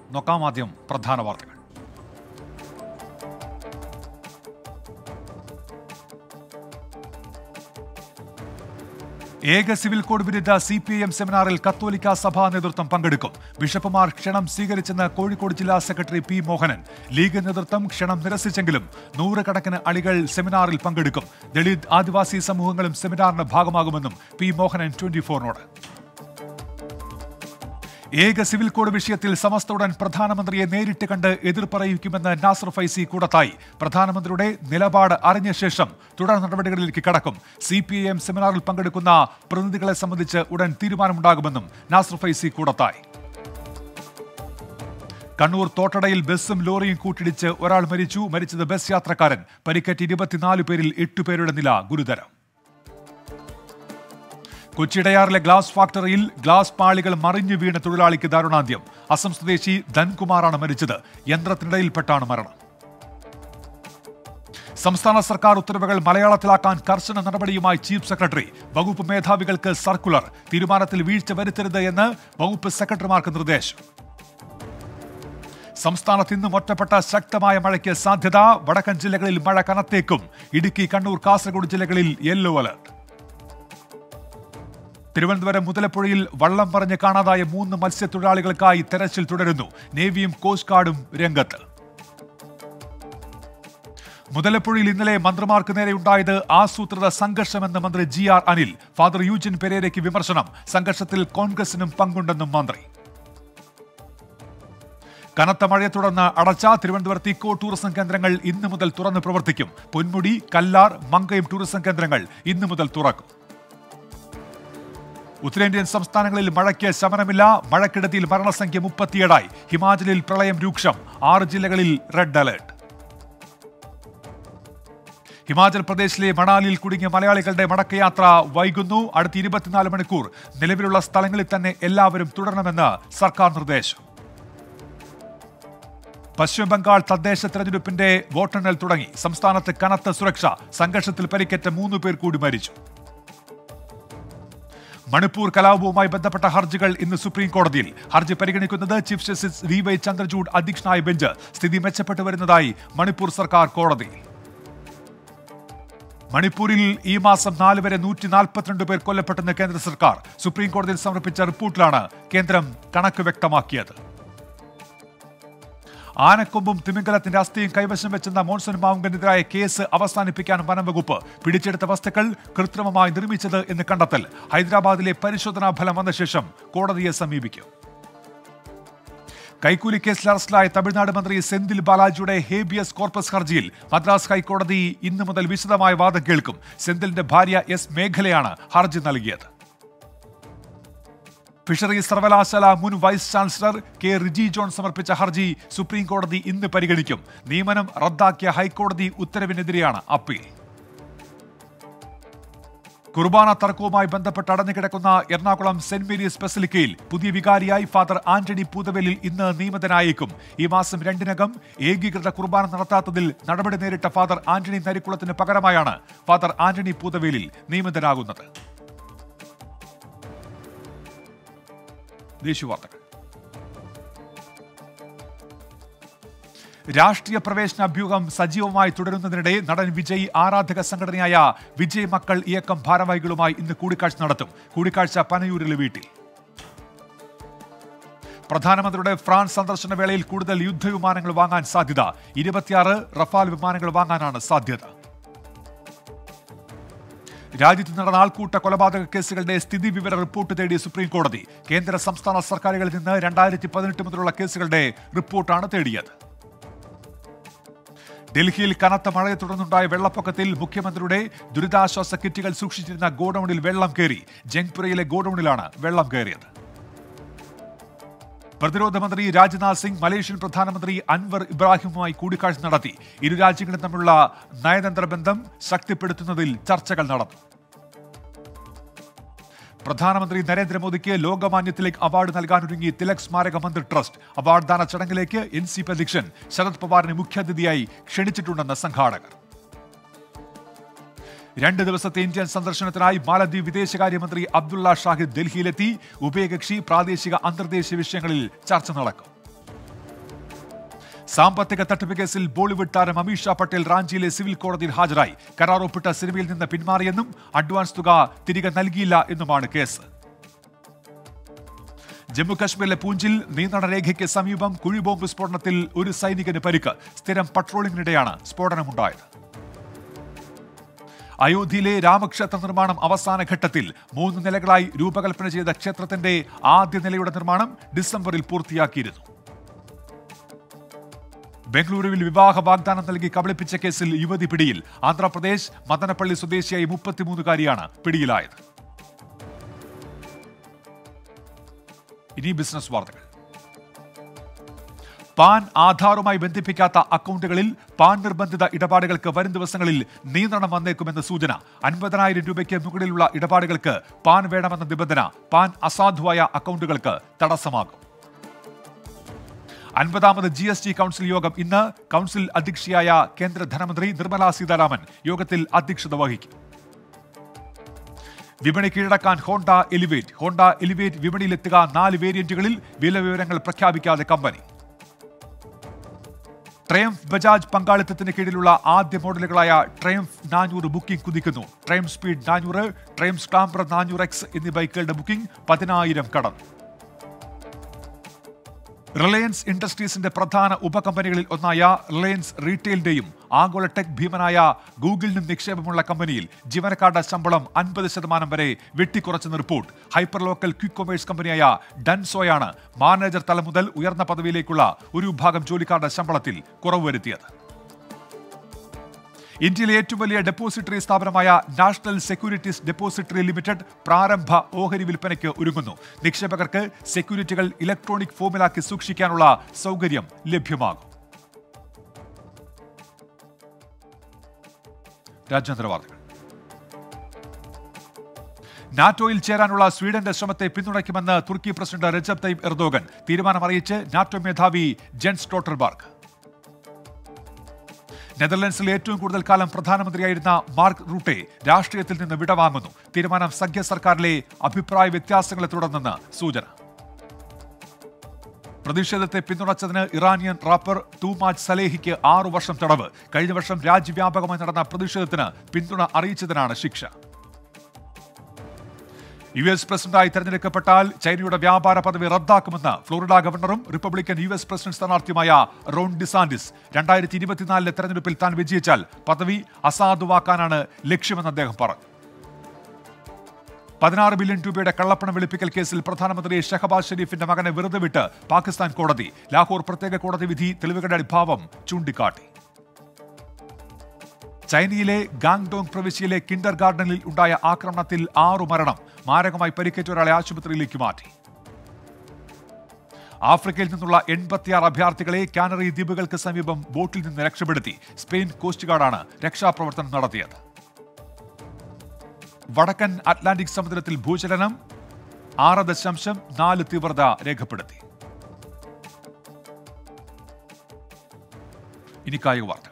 നോക്കാം ആദ്യം പ്രധാന വാർത്തകൾ ഏക സിവിൽ കോഡ് വിരുദ്ധ സി പി ഐ എം സെമിനാറിൽ കത്തോലിക്ക സഭാ നേതൃത്വം പങ്കെടുക്കും ബിഷപ്പുമാർ ക്ഷണം സ്വീകരിച്ചെന്ന് കോഴിക്കോട് ജില്ലാ സെക്രട്ടറി പി മോഹനൻ ലീഗ് നേതൃത്വം ക്ഷണം നിരസിച്ചെങ്കിലും നൂറുകണക്കിന് അണികൾ സെമിനാറിൽ പങ്കെടുക്കും ദളിത് ആദിവാസി സമൂഹങ്ങളും സെമിനാറിന്റെ ഭാഗമാകുമെന്നും പി മോഹനൻ ട്വന്റി ഫോറിനോട് ഏക സിവിൽ കോഡ് വിഷയത്തിൽ സമസ്ത ഉടൻ പ്രധാനമന്ത്രിയെ നേരിട്ട് കണ്ട് എതിർപ്പറയിക്കുമെന്ന് നാസർ ഫൈസി കൂടത്തായി പ്രധാനമന്ത്രിയുടെ നിലപാട് അറിഞ്ഞ ശേഷം തുടർ നടപടികളിലേക്ക് കടക്കും സി പി ഐ എം സെമിനാറിൽ പങ്കെടുക്കുന്ന പ്രതിനിധികളെ സംബന്ധിച്ച് ഉടൻ തീരുമാനമുണ്ടാകുമെന്നും നാസർ ഫൈസി കൂടത്തായി കണ്ണൂർ തോട്ടടയിൽ ബസ്സും ലോറിയും കൂട്ടിടിച്ച് ഒരാൾ മരിച്ചു മരിച്ചത് ബസ് യാത്രക്കാരൻ പരിക്കേറ്റ് ഇരുപത്തിനാല് പേരിൽ എട്ടുപേരുടെ നില ഗുരുതരം കൊച്ചിടയാറിലെ ഗ്ലാസ് ഫാക്ടറിയിൽ ഗ്ലാസ് പാളികൾ മറിഞ്ഞു വീണ തൊഴിലാളിക്ക് ദാരുണാന്ത്യം അസം സ്വദേശി ധൻകുമാറാണ് മരിച്ചത് യന്ത്രത്തിനിടയിൽപ്പെട്ടാണ് മരണം സംസ്ഥാന സർക്കാർ ഉത്തരവുകൾ മലയാളത്തിലാക്കാൻ കർശന നടപടിയുമായി ചീഫ് സെക്രട്ടറി വകുപ്പ് മേധാവികൾക്ക് സർക്കുലർ തീരുമാനത്തിൽ വീഴ്ച വരുത്തരുത് എന്ന് വകുപ്പ് സെക്രട്ടറിമാർക്ക് നിർദ്ദേശം സംസ്ഥാനത്ത് ഇന്നും ഒറ്റപ്പെട്ട ശക്തമായ മഴയ്ക്ക് സാധ്യത വടക്കൻ ജില്ലകളിൽ മഴ കനത്തേക്കും ഇടുക്കി കണ്ണൂർ കാസർഗോഡ് ജില്ലകളിൽ യെല്ലോ അലർട്ട് തിരുവനന്തപുരം മുതലപ്പുഴയിൽ വള്ളം പറഞ്ഞ് കാണാതായ മൂന്ന് മത്സ്യത്തൊഴിലാളികൾക്കായി തെരച്ചിൽ തുടരുന്നു നേവിയും കോസ്റ്റ് ഗാർഡും രംഗത്ത് മുതലപ്പുഴയിൽ ഇന്നലെ മന്ത്രിമാർക്ക് നേരെ ഉണ്ടായത് ആസൂത്രിത സംഘർഷമെന്ന് മന്ത്രി G R Anil father Eugene പെരേരയ്ക്ക് വിമർശനം സംഘർഷത്തിൽ കോൺഗ്രസിനും പങ്കുണ്ടെന്നും മന്ത്രി കനത്ത മഴയെ തുടർന്ന് അടച്ച തിരുവനന്തപുരത്ത് ഇക്കോ ടൂറിസം കേന്ദ്രങ്ങൾ ഇന്നു മുതൽ തുറന്ന് പ്രവർത്തിക്കും പൊന്മുടി കല്ലാർ മങ്കയം ടൂറിസം കേന്ദ്രങ്ങൾ ഇന്നു മുതൽ തുറക്കും ഉത്തരേന്ത്യൻ സംസ്ഥാനങ്ങളിൽ മഴയ്ക്ക് ശമനമില്ല മഴക്കെടുതിയിൽ മരണസംഖ്യ മുപ്പത്തിയേഴായി ഹിമാചലിൽ പ്രളയം രൂക്ഷം ആറ് ജില്ലകളിൽ റെഡ് അലേർട്ട് ഹിമാചൽ പ്രദേശിലെ മണാലിയിൽ കുടുങ്ങിയ മലയാളികളുടെ മടക്കയാത്ര വൈകുന്നു അടുത്ത ഇരുപത്തിനാല് മണിക്കൂർ നിലവിലുള്ള സ്ഥലങ്ങളിൽ തന്നെ എല്ലാവരും തുടരണമെന്ന് സർക്കാർ നിർദ്ദേശം പശ്ചിമ ബംഗാൾ തദ്ദേശ തെരഞ്ഞെടുപ്പിന്റെ വോട്ടെണ്ണൽ തുടങ്ങി സംസ്ഥാനത്ത് കനത്ത സുരക്ഷ സംഘർഷത്തിൽ പരിക്കേറ്റ മൂന്ന് പേർ കൂടി മരിച്ചു മണിപ്പൂർ കലാപവുമായി ബന്ധപ്പെട്ട ഹർജികൾ ഇന്ന് സുപ്രീം കോടതിയിൽ ഹർജി പരിഗണിക്കുന്നത് chief justice V Y Chandrachud അധ്യക്ഷനായ ബെഞ്ച് സ്ഥിതി മെച്ചപ്പെട്ടു വരുന്നതായി മണിപ്പൂർ സർക്കാർ കോടതി മണിപ്പൂരിൽ ഈ മാസം നാല് വരെ നൂറ്റി നാൽപ്പത്തിരണ്ട് പേർ കൊല്ലപ്പെട്ടെന്ന് കേന്ദ്ര സർക്കാർ സുപ്രീം കോടതിയിൽ സമർപ്പിച്ച റിപ്പോർട്ടിലാണ് കേന്ദ്രം കണക്ക് വ്യക്തമാക്കിയത് ആനക്കൊമ്പും തിമിംഗലത്തിന്റെ അസ്ഥിയും കൈവശം വെച്ചെന്ന മോൺസൺ മാവുങ്കനെതിരായ കേസ് അവസാനിപ്പിക്കാൻ വനംവകുപ്പ് പിടിച്ചെടുത്ത വസ്തുക്കൾ കൃത്രിമമായി നിർമ്മിച്ചത് എന്ന് കണ്ടെത്തൽ ഹൈദരാബാദിലെ പരിശോധനാ ഫലം വന്ന ശേഷം കോടതിയെ സമീപിക്കും കൈക്കൂലി കേസിൽ അറസ്റ്റിലായ തമിഴ്നാട് മന്ത്രി സെന്തിൽ ബാലാജിയുടെ ഹേബിയസ് കോർപ്പസ് ഹർജിയിൽ മദ്രാസ് ഹൈക്കോടതി ഇന്നു മുതൽ വിശദമായ വാദം കേൾക്കും സെന്തിലിന്റെ ഭാര്യ എസ് മേഖലയാണ് ഹർജി നൽകിയത് ഫിഷറീസ് സർവകലാശാല മുൻ vice chancellor K Riji John സമർപ്പിച്ച ഹർജി സുപ്രീം കോടതി ഇന്ന് പരിഗണിക്കും നിയമനം റദ്ദാക്കിയ ഹൈക്കോടതി ഉത്തരവിനെതിരെയാണ് അപ്പീൽ കുർബാന തർക്കവുമായി ബന്ധപ്പെട്ട് അടഞ്ഞുകിടക്കുന്ന എറണാകുളം സെന്റ് മേരീസ് ബസലിക്കയിൽ പുതിയ വികാരിയായി ഫാദർ ആന്റണി പൂതവേലിൽ ഇന്ന് നിയമിതനായേക്കും ഈ മാസം രണ്ടിനകം ഏകീകൃത കുർബാന നടത്താത്തതിൽ നടപടി നേരിട്ട ഫാദർ ആന്റണി നരിക്കുളത്തിന് പകരമായാണ് ഫാദർ ആന്റണി പൂതവേലിൽ നിയമിതനാകുന്നത് ദേശീയ വാർത്തകൾ രാഷ്ട്രീയ പ്രവേശന അഭ്യൂഹം സജീവമായി തുടരുന്നതിനിടെ നടൻ വിജയ് ആരാധക സംഘടനയായ വിജയ് മക്കൾ ഇയക്കം ഭാരവാഹികളുമായി ഇന്ന് കൂടിക്കാഴ്ച നടത്തും കൂടിക്കാഴ്ച പനയൂരിലെ വീട്ടിൽ പ്രധാനമന്ത്രിയുടെ ഫ്രാൻസ് സന്ദർശന വേളയിൽ കൂടുതൽ യുദ്ധവിമാനങ്ങൾ വാങ്ങാൻ സാധ്യത ഇരുപത്തിയാറ് റഫാൽ വിമാനങ്ങൾ വാങ്ങാനാണ് സാധ്യത രാജ്യത്ത് നടന്ന ആൾക്കൂട്ട കൊലപാതക കേസുകളുടെ സ്ഥിതി വിവര റിപ്പോർട്ട് തേടി സുപ്രീം കോടതി കേന്ദ്ര സംസ്ഥാന സർക്കാരുകളിൽ നിന്ന് രണ്ടായിരത്തി പതിനെട്ട് മുതലുള്ള കേസുകളുടെ റിപ്പോർട്ടാണ് തേടിയത് ഡൽഹിയിൽ കനത്ത മഴയെ തുടർന്നുണ്ടായ വെള്ളപ്പൊക്കത്തിൽ മുഖ്യമന്ത്രിയുടെ ദുരിതാശ്വാസ കിറ്റുകൾ സൂക്ഷിച്ചിരുന്ന ഗോഡൌണിൽ വെള്ളം കയറി ജംഗ്പുരയിലെ ഗോഡൌണിലാണ് വെള്ളം കയറിയത് പ്രതിരോധ മന്ത്രി രാജ്നാഥ് സിംഗ് മലേഷ്യൻ പ്രധാനമന്ത്രി അൻവർ ഇബ്രാഹിമുമായി കൂടിക്കാഴ്ച നടത്തി ഇരു രാജ്യങ്ങളും തമ്മിലുള്ള നയതന്ത്ര ബന്ധം ശക്തിപ്പെടുത്തുന്നതിൽ ചർച്ചകൾ നടന്നു പ്രധാനമന്ത്രി നരേന്ദ്രമോദിക്ക് ലോകമാന്യ തിലക് അവാർഡ് നൽകാനൊരുങ്ങി തിലക് സ്മാരക മന്ദിർ ട്രസ്റ്റ് അവാർഡ് ദാന ചടങ്ങിലേക്ക് എൻ സി പി അധ്യക്ഷൻ ശരത് പവാറിനെ മുഖ്യാതിഥിയായി ക്ഷണിച്ചിട്ടുണ്ടെന്ന് സംഘാടകർ രണ്ട് ദിവസത്തെ ഇന്ത്യൻ സന്ദർശനത്തിനായി മാലദ്വീപ് വിദേശകാര്യമന്ത്രി അബ്ദുള്ള ഷാഹിദ് ഡൽഹിയിലെത്തി ഉഭയകക്ഷി പ്രാദേശിക അന്തർദേശീയ വിഷയങ്ങളിൽ ചർച്ച നടക്കും സാമ്പത്തിക തട്ടിപ്പ് കേസിൽ ബോളിവുഡ് താരം അമീഷ പട്ടേൽ റാഞ്ചിയിലെ സിവിൽ കോടതിയിൽ ഹാജരായി കരാർ ഒപ്പിട്ട സിനിമയിൽ നിന്ന് പിന്മാറിയെന്നും അഡ്വാൻസ് തുക തിരികെ നൽകിയില്ല എന്നുമാണ് കേസ് ജമ്മു കാശ്മീരിലെ പൂഞ്ചിൽ നിയന്ത്രണ രേഖയ്ക്ക് സമീപം കുഴിബോംബ് സ്ഫോടനത്തിൽ ഒരു സൈനികന് പരിക്ക് സ്ഥിരം പട്രോളിംഗിനിടെയാണ് സ്ഫോടനമുണ്ടായത് അയോധ്യയിലെ രാമക്ഷേത്ര നിർമ്മാണം അവസാന ഘട്ടത്തിൽ മൂന്ന് നിലകളായി രൂപകൽപ്പന ചെയ്ത ക്ഷേത്രത്തിന്റെ ആദ്യ നിലയുടെ നിർമ്മാണം ഡിസംബറിൽ പൂർത്തിയാക്കിയിരുന്നു ബംഗളൂരുവിൽ വിവാഹ വാഗ്ദാനം നൽകി കബളിപ്പിച്ച കേസിൽ യുവതി പിടിയിൽ ആന്ധ്രാപ്രദേശ് മദനപ്പള്ളി സ്വദേശിയായി മുപ്പത്തിമൂന്നുകാരിയാണ് പിടിയിലായത് ഇനി ബിസിനസ് വാർത്തകൾ പാൻ ആധാറുമായി ബന്ധിപ്പിക്കാത്ത അക്കൗണ്ടുകളിൽ പാൻ നിർബന്ധിത ഇടപാടുകൾക്ക് വരും ദിവസങ്ങളിൽ നിയന്ത്രണം വന്നേക്കുമെന്ന് സൂചന അൻപതിനായിരം രൂപയ്ക്ക് മുകളിലുള്ള ഇടപാടുകൾക്ക് പാൻ വേണമെന്ന നിബന്ധന പാൻ അസാധുവായ അക്കൗണ്ടുകൾക്ക് തടസ്സമാകും അൻപതാമത് ജി എസ് ടി കൗൺസിൽ യോഗം ഇന്ന് കൗൺസിൽ അധ്യക്ഷയായ കേന്ദ്ര ധനമന്ത്രി നിർമ്മല സീതാരാമൻ യോഗത്തിൽ അധ്യക്ഷത വഹിക്കും വിപണി കീഴടക്കാൻ ഹോണ്ട എലിവേറ്റ് ഹോണ്ട എലിവേറ്റ് വിപണിയിലെത്തുക നാല് വേരിയന്റുകളിൽ വില വിവരങ്ങൾ പ്രഖ്യാപിക്കാതെ കമ്പനി ട്രയംഫ് ബജാജ് പങ്കാളിത്തത്തിന് കീഴിലുള്ള ആദ്യ മോഡലുകളായ ട്രയംഫ് നാനൂറ് ബുക്കിംഗ് കുതിക്കുന്നു ട്രയംഫ് സ്പീഡ് നാനൂറ് ട്രയംഫ് സ്ക്ലാംബർ നാനൂറ് എക്സ് എന്നീ ബൈക്കുകളുടെ ബുക്കിംഗ് പതിനായിരം കടന്നു റിലയൻസ് ഇൻഡസ്ട്രീസിന്റെ പ്രധാന ഉപകമ്പനികളിൽ ഒന്നായ റിലയൻസ് റീറ്റെയിലിന്റെയും ആഗോള ടെക് ഭീമനായ ഗൂഗിളിനും നിക്ഷേപമുള്ള കമ്പനിയിൽ ജീവനക്കാരുടെ ശമ്പളം അൻപത് ശതമാനം വരെ വെട്ടിക്കുറച്ചെന്ന് report hyper local quick commerce കമ്പനിയായ ഡൻസോയാണ് മാനേജർ തലം മുതൽ ഉയർന്ന പദവിയിലേക്കുള്ള ഒരു വിഭാഗം ജോലിക്കാരുടെ ശമ്പളത്തിൽ കുറവ് വരുത്തിയത് ഇന്ത്യയിലെ ഏറ്റവും വലിയ ഡെപ്പോസിറ്ററി സ്ഥാപനമായ നാഷണൽ സെക്യൂരിറ്റീസ് ഡെപ്പോസിറ്ററി ലിമിറ്റഡ് പ്രാരംഭ ഓഹരി വിൽപ്പനയ്ക്ക് ഒരുങ്ങുന്നു നിക്ഷേപകർക്ക് സെക്യൂരിറ്റികൾ ഇലക്ട്രോണിക് ഫോമിലാക്കി സൂക്ഷിക്കാനുള്ള സൗകര്യം ലഭ്യമാകും രാജ്യാന്തര വാർത്തകൾ നാറ്റോയിൽ ചേരാനുള്ള സ്വീഡന്റെ ശ്രമത്തെ പിന്തുണയ്ക്കുമെന്ന് തുർക്കി പ്രസിഡന്റ് രജബ് തയ്യബ് എർദോഗൻ തീരുമാനം അറിയിച്ച് നാറ്റോ മേധാവി ജെൻസ് സ്റ്റോട്ടർബർഗ് നെതർലൻഡ്സിൽ ഏറ്റവും കൂടുതൽ കാലം പ്രധാനമന്ത്രിയായിരുന്ന മാർക്ക് റൂട്ടെ രാഷ്ട്രീയത്തിൽ നിന്ന് വിടവാങ്ങുന്നു തീരുമാനം സഖ്യ സർക്കാരിലെ അഭിപ്രായ വ്യത്യാസങ്ങളെ തുടർന്നെന്ന് സൂചന പ്രതിഷേധത്തെ പിന്തുണച്ചതിന് ഇറാനിയൻ റാപ്പർ തൂമാജ് സലേഹിക്ക് ആറു വർഷം തടവ് കഴിഞ്ഞ വർഷം രാജ്യവ്യാപകമായി നടന്ന പ്രതിഷേധത്തിന് പിന്തുണ അറിയിച്ചതിനാണ് ശിക്ഷ യു എസ് പ്രസിഡന്റായി തെരഞ്ഞെടുക്കപ്പെട്ടാൽ ചൈനയുടെ വ്യാപാര പദവി റദ്ദാക്കുമെന്ന് ഫ്ലോറിഡ ഗവർണറും റിപ്പബ്ലിക്കൻ യു എസ് പ്രസിഡന്റ് സ്ഥാനാർത്ഥിയുമായ റോൺ ഡിസാന്റിസ് രണ്ടായിരത്തി ഇരുപത്തിനാലിലെ തെരഞ്ഞെടുപ്പിൽ താൻ വിജയിച്ചാൽ പദവി അസാധുവാക്കാനാണ് ലക്ഷ്യമെന്ന് അദ്ദേഹം പറഞ്ഞു പതിനാറ് ബില്യൺ രൂപയുടെ കള്ളപ്പണം വെളുപ്പിക്കൽ കേസിൽ പ്രധാനമന്ത്രി ഷഹബാസ് ഷെരീഫിന്റെ മകനെ വെറുതെ വിട്ട് പാകിസ്ഥാൻ കോടതി ലാഹോർ പ്രത്യേക കോടതി വിധി തെളിവുകളുടെ അഭാവം ചൂണ്ടിക്കാട്ടി ചൈനയിലെ ഗാങ്ഡോങ് പ്രവിശ്യയിലെ കിൻഡർ ഗാർഡനിൽ ഉണ്ടായ ആക്രമണത്തിൽ ആറു മരണം മാരകമായി പരിക്കേറ്റ ഒരാളെ ആശുപത്രിയിലേക്ക് മാറ്റി ആഫ്രിക്കയിൽ നിന്നുള്ള എൺപത്തിയാറ് അഭയാർത്ഥികളെ കാനറി ദ്വീപുകൾക്ക് സമീപം ബോട്ടിൽ നിന്ന് രക്ഷപ്പെടുത്തി സ്പെയിൻ കോസ്റ്റ് ഗാർഡാണ് രക്ഷാപ്രവർത്തനം നടത്തിയത് വടക്കൻ അറ്റ്ലാന്റിക് സമുദ്രത്തിൽ ഭൂചലനം ആറ് ദശാംശം നാല് തീവ്രത രേഖപ്പെടുത്തി ഇനി കായിക വാർത്തകൾ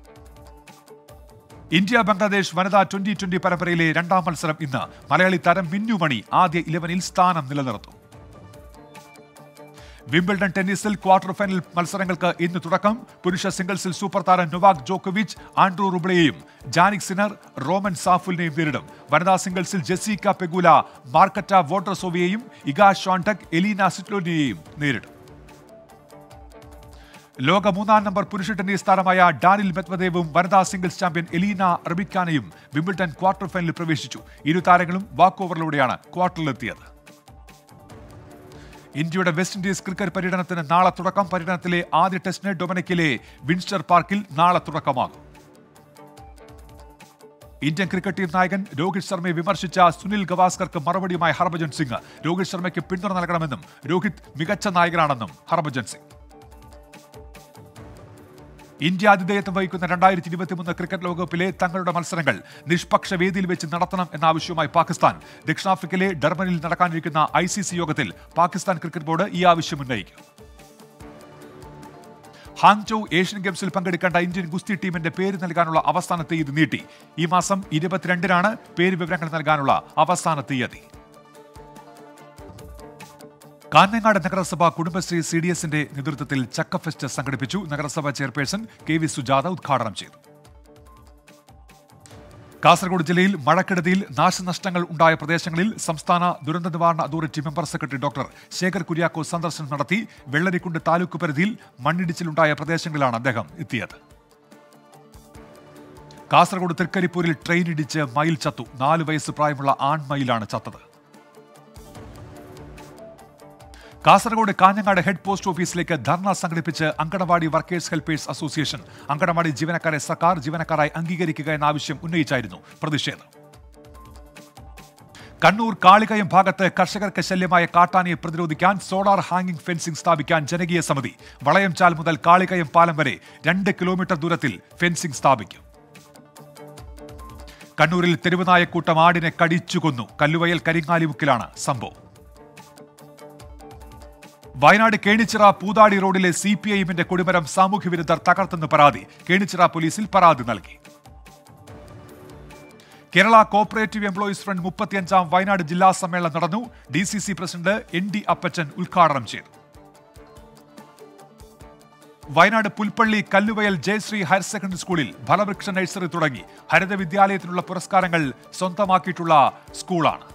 ഇന്ത്യ ബംഗ്ലാദേശ് വനിതാ ട്വന്റി ട്വന്റി പരമ്പരയിലെ രണ്ടാം മത്സരം ഇന്ന് മലയാളി താരം മിന്നുമണി ആദ്യ ഇലവനിൽ സ്ഥാനം നിലനിർത്തും വിംബിൾഡൺ ടെന്നീസിൽ ക്വാർട്ടർ ഫൈനൽ മത്സരങ്ങൾക്ക് ഇന്ന് തുടക്കം പുരുഷ സിംഗിൾസിൽ സൂപ്പർ താരം നൊവാക് ജോക്കോവിച്ച് ആൻഡ്രൂ റുബ്ലയെയും ജാനിക് സിനർ റോമൻ സാഫുലിനെയും നേരിടും വനിതാ സിംഗിൾസിൽ ജെസിക്ക പെഗുല മാർക്കറ്റ വോട്ടർസോവിയെയും ഇഗാ ഷോൺടക് എലീന സിറ്റ്ലോനിയെയും നേരിടും ലോക മൂന്നാം നമ്പർ പുരുഷ ടെന്നീസ് താരമായ ഡാനിൽ മെത്വദേവും വനിതാ സിംഗിൾസ് ചാമ്പ്യൻ എലീന റബിക്കാനയും വിംബിൾട്ടൺ ക്വാർട്ടർ ഫൈനലിൽ പ്രവേശിച്ചു ഇരു താരങ്ങളും വാക്ക് ഓവറിലൂടെയാണ് ക്വാർട്ടറിലെത്തിയത് ഇന്ത്യയുടെ വെസ്റ്റ് ഇൻഡീസ് ക്രിക്കറ്റ് പര്യടനത്തിന് നാളെ തുടക്കം പര്യടനത്തിലെ ആദ്യ ടെസ്റ്റിന് ഡൊമിനിക്കിലെ വിൻസ്റ്റർ പാർക്കിൽ നാളെ തുടക്കമാകും ഇന്ത്യൻ ക്രിക്കറ്റ് ടീം നായകൻ രോഹിത് ശർമ്മയെ വിമർശിച്ച സുനിൽ ഗവാസ്കർക്ക് മറുപടിയുമായി ഹർഭജൻ സിംഗ് രോഹിത് ശർമ്മയ്ക്ക് പിന്തുണ നൽകണമെന്നും രോഹിത് മികച്ച നായകനാണെന്നും ഹർഭജൻ സിംഗ് ഇന്ത്യ ആതിഥേയത്വം വഹിക്കുന്ന രണ്ടായിരത്തി ഇരുപത്തിമൂന്ന് ക്രിക്കറ്റ് ലോകകപ്പിലെ തങ്ങളുടെ മത്സരങ്ങൾ നിഷ്പക്ഷ വേദിയിൽ വെച്ച് നടത്തണം എന്ന ആവശ്യവുമായി പാകിസ്ഥാൻ ദക്ഷിണാഫ്രിക്കയിലെ ഡർബനിൽ നടക്കാനിരിക്കുന്ന ഐ സി സി യോഗത്തിൽ പാകിസ്ഥാൻ ക്രിക്കറ്റ് ബോർഡ് ഈ ആവശ്യം ഉന്നയിക്കും ഹാങ്ചോ ഏഷ്യൻ ഗെയിംസിൽ പങ്കെടുക്കേണ്ട ഇന്ത്യൻ ഗുസ്തി ടീമിന്റെ പേര് നൽകാനുള്ള അവസാന തീയതി നീട്ടി ഈ മാസം ഇരുപത്തിരണ്ടിനാണ് പേര് വിവരങ്ങൾ നൽകാനുള്ള അവസാന തീയതി കാഞ്ഞങ്ങാട് നഗരസഭ കുടുംബശ്രീ സി ഡി എസിന്റെ നേതൃത്വത്തിൽ ചക്ക ഫെസ്റ്റ് സംഘടിപ്പിച്ചു നഗരസഭ ചെയർപേഴ്സൺ കെ വി സുജാത ഉദ്ഘാടനം ചെയ്തു കാസർഗോഡ് ജില്ലയിൽ മഴക്കെടുതിയിൽ നാശനഷ്ടങ്ങൾ ഉണ്ടായ പ്രദേശങ്ങളിൽ സംസ്ഥാന ദുരന്ത നിവാരണ authority member secretary doctor Sekhar Kuriakose സന്ദർശനം നടത്തി വെള്ളരിക്കുണ്ട് താലൂക്ക് പരിധിയിൽ മണ്ണിടിച്ചിലുണ്ടായ പ്രദേശങ്ങളിലാണ് അദ്ദേഹം എത്തിയത് കാസർഗോഡ് തൃക്കരിപ്പൂരിൽ ട്രെയിൻ ഇടിച്ച് മയിൽ ചത്തു നാല് വയസ്സ് പ്രായമുള്ള ആൺമയിലാണ് ചത്തത് കാസർഗോഡ് കാഞ്ഞങ്ങാട് ഹെഡ് പോസ്റ്റ് ഓഫീസിലേക്ക് ധർണ സംഘടിപ്പിച്ച് anganwadi workers helpers association anganwadi ജീവനക്കാരെ സർക്കാർ ജീവനക്കാരായി അംഗീകരിക്കുക എന്ന ആവശ്യം ഉന്നയിച്ചായിരുന്നു പ്രതിഷേധം കണ്ണൂർ കാളികയം ഭാഗത്ത് കർഷകർക്ക് ശല്യമായ കാട്ടാനയെ പ്രതിരോധിക്കാൻ സോളാർ ഹാങ്ങിംഗ് ഫെൻസിംഗ് സ്ഥാപിക്കാൻ ജനകീയ സമിതി വളയംചാൽ മുതൽ കാളികയം പാലം വരെ രണ്ട് കിലോമീറ്റർ ദൂരത്തിൽ ഫെൻസിംഗ് സ്ഥാപിക്കും കണ്ണൂരിൽ തെരുവുനായക്കൂട്ടം ആടിനെ കടിച്ചു കൊന്നു കല്ലുവയൽ കരിങ്ങാലിമുക്കിലാണ് സംഭവം വയനാട് കേണിച്ചിറ പൂതാടി റോഡിലെ സി പി ഐ എമ്മിന്റെ കൊടിമരം സാമൂഹ്യ വിരുദ്ധർ തകർത്തെന്ന് പരാതി കേണിച്ചിറ പോലീസിൽ പരാതി നൽകി കേരള കോപ്പറേറ്റീവ് എംപ്ലോയീസ് ഫ്രണ്ട് മുപ്പത്തിയഞ്ചാം വയനാട് ജില്ലാ സമ്മേളനം നടന്നു D C C president N D Appachan ഉദ്ഘാടനം ചെയ്തു വയനാട് പുൽപ്പള്ളി കല്ലുവയൽ ജയശ്രീ ഹയർ സെക്കൻഡറി സ്കൂളിൽ ഫലവൃക്ഷ നഴ്സറി തുടങ്ങി ഹരിത വിദ്യാലയത്തിനുള്ള പുരസ്കാരങ്ങൾ സ്വന്തമാക്കിയിട്ടുള്ള സ്കൂളാണ്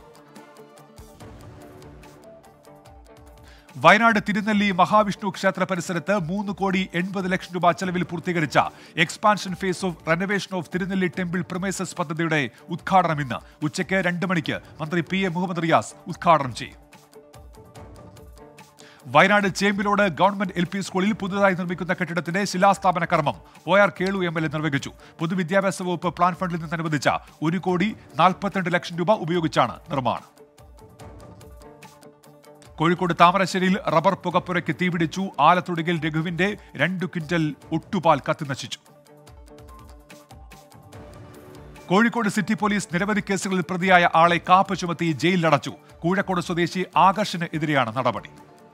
വയനാട് തിരുനെല്ലി മഹാവിഷ്ണു ക്ഷേത്ര പരിസരത്ത് മൂന്ന് കോടി എൺപത് ലക്ഷം രൂപ ചെലവിൽ പൂർത്തീകരിച്ച expansion phase of renovation of Thirunelli temple promises പദ്ധതിയുടെ ഉദ്ഘാടനം ഇന്ന് ഉച്ചയ്ക്ക് രണ്ട് മണിക്ക് മന്ത്രി പി എ മുഹമ്മദ് റിയാസ് ഉദ്ഘാടനം ചെയ്യും Wayanad Chembilode government L P സ്കൂളിൽ പുതുതായി നിർമ്മിക്കുന്ന കെട്ടിടത്തിന്റെ ശിലാസ്ഥാപന കർമ്മം O R Kelu M L A നിർവഹിച്ചു പൊതുവിദ്യാഭ്യാസ വകുപ്പ് പ്ലാൻ ഫണ്ടിൽ നിന്ന് അനുവദിച്ച ഒരു കോടി നാൽപ്പത്തിരണ്ട് ലക്ഷം രൂപ ഉപയോഗിച്ചാണ് നിർമ്മാണം കോഴിക്കോട് താമരശ്ശേരിയിൽ റബ്ബർ പുകപ്പുരയ്ക്ക് തീപിടിച്ചു ആലത്തുടുകിൽ രഘുവിന്റെ രണ്ടു ക്വിന്റൽ ഒട്ടുപാൽ കത്തിനശിച്ചു കോഴിക്കോട് സിറ്റി പോലീസ് നിരവധി കേസുകളിൽ പ്രതിയായ ആളെ കാപ്പ് ചുമത്തി ജയിലിലടച്ചു കൂഴക്കോട് സ്വദേശി ആകർഷിന് എതിരെയാണ് നടപടി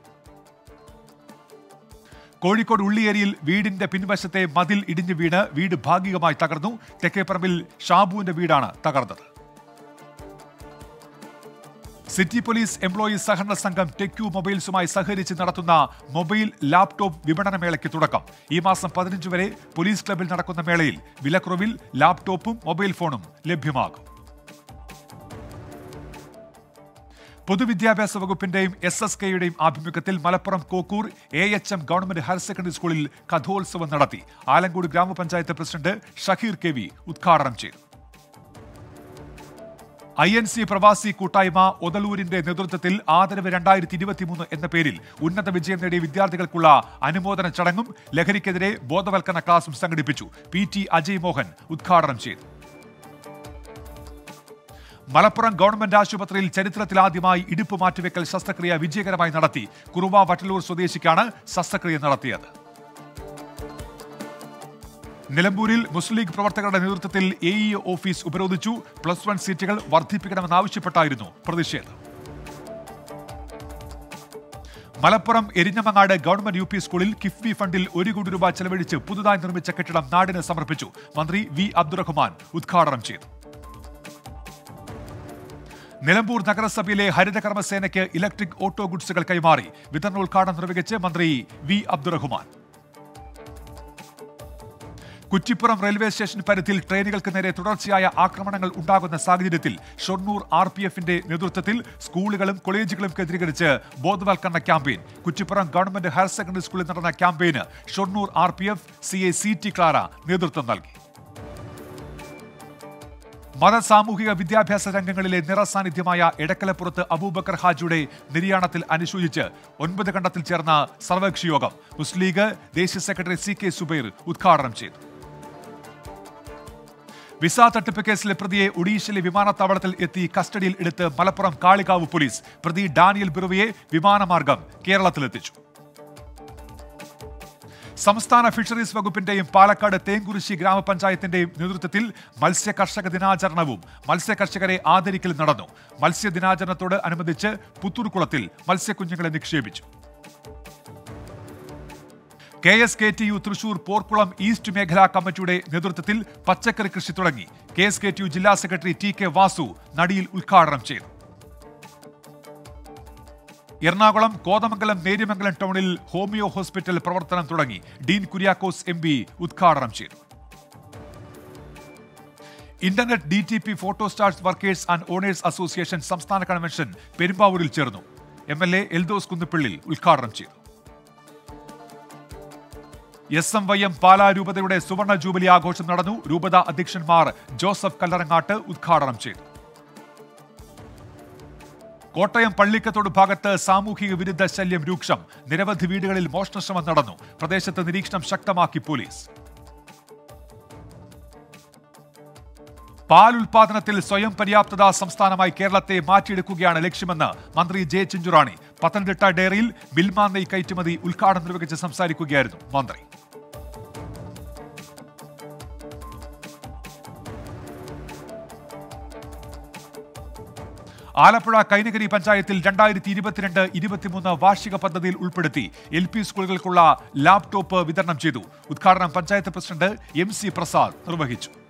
കോഴിക്കോട് ഉള്ളിയേരിയിൽ വീടിന്റെ പിൻവശത്തെ മതിൽ ഇടിഞ്ഞു വീണ് വീട് ഭാഗികമായി തകർന്നു തെക്കേപ്പറമ്പിൽ ഷാബുവിന്റെ വീടാണ് തകർന്നത് സിറ്റി പോലീസ് എംപ്ലോയീസ് സഹകരണ സംഘം ടെക്യു മൊബൈൽസുമായി സഹകരിച്ച് നടത്തുന്ന മൊബൈൽ ലാപ്ടോപ്പ് വിപണന മേളയ്ക്ക് തുടക്കം ഈ മാസം പതിനഞ്ച് വരെ പോലീസ് ക്ലബിൽ നടക്കുന്ന മേളയിൽ വിലക്കുറവിൽ ലാപ്ടോപ്പും മൊബൈൽ ഫോണും ലഭ്യമാകും പൊതുവിദ്യാഭ്യാസ വകുപ്പിന്റെയും എസ് എസ് കെയുടെയും ആഭിമുഖ്യത്തിൽ Malappuram Kokkur A H M government higher secondary സ്കൂളിൽ കഥോത്സവം നടത്തി ആലങ്കോട് ഗ്രാമപഞ്ചായത്ത് പ്രസിഡന്റ് ഷഹീർ കെ വി ഉദ്ഘാടനം ചെയ്തു ഐ എൻ സി പ്രവാസി കൂട്ടായ്മ ഒതലൂരിന്റെ നേതൃത്വത്തിൽ ആദരവ് രണ്ടായിരത്തി ഇരുപത്തിമൂന്ന് എന്ന പേരിൽ ഉന്നത വിജയം നേടിയ വിദ്യാർത്ഥികൾക്കുള്ള അനുമോദന ചടങ്ങും ലഹരിക്കെതിരെ ബോധവൽക്കരണ ക്ലാസും സംഘടിപ്പിച്ചു പി ടി അജയ് മോഹൻ ഉദ്ഘാടനം ചെയ്തു മലപ്പുറം ഗവൺമെന്റ് ആശുപത്രിയിൽ ചരിത്രത്തിലാദ്യമായി ഇടുപ്പ് മാറ്റിവെക്കൽ ശസ്ത്രക്രിയ വിജയകരമായി നടത്തി കുറുവ വട്ടലൂർ സ്വദേശിക്കാണ് ശസ്ത്രക്രിയ നടത്തിയത് നിലമ്പൂരിൽ മുസ്ലിം ലീഗ് പ്രവർത്തകരുടെ നേതൃത്വത്തിൽ എ ഇ ഓഫീസ് ഉപരോധിച്ചു പ്ലസ് വൺ സീറ്റുകൾ വർദ്ധിപ്പിക്കണമെന്നാവശ്യപ്പെട്ടായിരുന്നു പ്രതിഷേധം Malappuram Erinjamangad government U P സ്കൂളിൽ കിഫ്ബി ഫണ്ടിൽ ഒരു കോടി രൂപ ചെലവഴിച്ച് പുതുതായി നിർമ്മിച്ച കെട്ടിടം നാടിന് സമർപ്പിച്ചു മന്ത്രി വി അബ്ദുറഹ്മാൻ ഉദ്ഘാടനം ചെയ്തു നിലമ്പൂർ നഗരസഭയിലെ ഹരിതകർമ്മസേനയ്ക്ക് ഇലക്ട്രിക് ഓട്ടോ ഗുഡ്സുകൾ കൈമാറി വിതരണോദ്ഘാടനം നിർവഹിച്ച് മന്ത്രി V Abdurahman Kuttippuram railway station പരിധിയിൽ ട്രെയിനുകൾക്ക് നേരെ തുടർച്ചയായ ആക്രമണങ്ങൾ ഉണ്ടാകുന്ന സാഹചര്യത്തിൽ ഷൊർണൂർ ആർ പി എഫിന്റെ നേതൃത്വത്തിൽ സ്കൂളുകളും കോളേജുകളും കേന്ദ്രീകരിച്ച് ബോധവൽക്കരണ campaign Kuttippuram government higher secondary സ്കൂളിൽ നടന്ന ക്യാമ്പയിന് Shoranur R P F C A C T Clara നേതൃത്വം നൽകി മത സാമൂഹിക വിദ്യാഭ്യാസ രംഗങ്ങളിലെ നിറസാന്നിധ്യമായ എടക്കലപ്പുറത്ത് അബൂബക്കർ ഹാജിയുടെ നിര്യാണത്തിൽ അനുശോചിച്ച് ഒൻപത് കണ്ടത്തിൽ ചേർന്ന സർവകക്ഷി യോഗം മുസ്ലിം ലീഗ് ദേശീയ സെക്രട്ടറി സി കെ സുബൈർ ഉദ്ഘാടനം ചെയ്തു വിസ തട്ടിപ്പ് കേസിലെ പ്രതിയെ ഒഡീഷയിലെ വിമാനത്താവളത്തിൽ എത്തി കസ്റ്റഡിയിൽ എടുത്ത് മലപ്പുറം കാളികാവ് പോലീസ് പ്രതി ഡാനിയൽ ബിറുവയെ വിമാനമാർഗം കേരളത്തിലെത്തിച്ചു സംസ്ഥാന ഫിഷറീസ് വകുപ്പിന്റെയും പാലക്കാട് തേങ്കുറിശി ഗ്രാമപഞ്ചായത്തിന്റെയും നേതൃത്വത്തിൽ മത്സ്യ കർഷക ദിനാചരണവും മത്സ്യ കർഷകരെ ആദരിക്കലും നടന്നു മത്സ്യ ദിനാചരണത്തോട് അനുബന്ധിച്ച് പുത്തൂർക്കുളത്തിൽ മത്സ്യക്കുഞ്ഞുങ്ങളെ നിക്ഷേപിച്ചു K S K T U Thrissur Porkulam east മേഖലാ കമ്മിറ്റിയുടെ നേതൃത്വത്തിൽ പച്ചക്കറി കൃഷി തുടങ്ങി K S K T U ജില്ലാ സെക്രട്ടറി ടി കെ വാസു നടിയിൽ ഉദ്ഘാടനം ചെയ്തു എറണാകുളം കോതമംഗലം നേര്യമംഗലം ടൗണിൽ ഹോമിയോ ഹോസ്പിറ്റൽ പ്രവർത്തനം തുടങ്ങി ഡീൻ കുര്യാക്കോസ് എം പി ഉദ്ഘാടനം ചെയ്തു internet D T P photo stars workers and owners association സംസ്ഥാന കൺവെൻഷൻ പെരുമ്പാവൂരിൽ ചേർന്നു M L A Eldhose Kunnappillil ഉദ്ഘാടനം ചെയ്തു S M Y M Pala രൂപതയുടെ സുവർണ ജൂബിലി ആഘോഷം നടന്നു രൂപത അധ്യക്ഷന്മാർ ജോസഫ് കല്ലറങ്ങാട്ട് ഉദ്ഘാടനം ചെയ്തു കോട്ടയം പള്ളിക്കത്തോട് ഭാഗത്ത് സാമൂഹിക വിരുദ്ധ ശല്യം രൂക്ഷം നിരവധി വീടുകളിൽ മോഷണശ്രമം നടന്നു പ്രദേശത്ത് നിരീക്ഷണം ശക്തമാക്കി പോലീസ് പാൽ ഉൽപാദനത്തിൽ സ്വയം പര്യാപ്തത സംസ്ഥാനമായി കേരളത്തെ മാറ്റിയെടുക്കുകയാണ് ലക്ഷ്യമെന്ന് മന്ത്രി ജെ ചിഞ്ചുറാണി പത്തനംതിട്ട ഡയറിയിൽ മിൽമ നെയ് കയറ്റുമതി ഉദ്ഘാടനം നിർവഹിച്ച് സംസാരിക്കുകയായിരുന്നു മന്ത്രി ആലപ്പുഴ കൈനഗരി പഞ്ചായത്തിൽ രണ്ടായിരത്തി ഇരുപത്തിരണ്ട് ഇരുപത്തിമൂന്ന് വാർഷിക പദ്ധതിയിൽ ഉൾപ്പെടുത്തി എൽ പി സ്കൂളുകൾക്കുള്ള ലാപ്ടോപ്പ് വിതരണം ചെയ്തു ഉദ്ഘാടനം panchayat president M C Prasad നിർവഹിച്ചു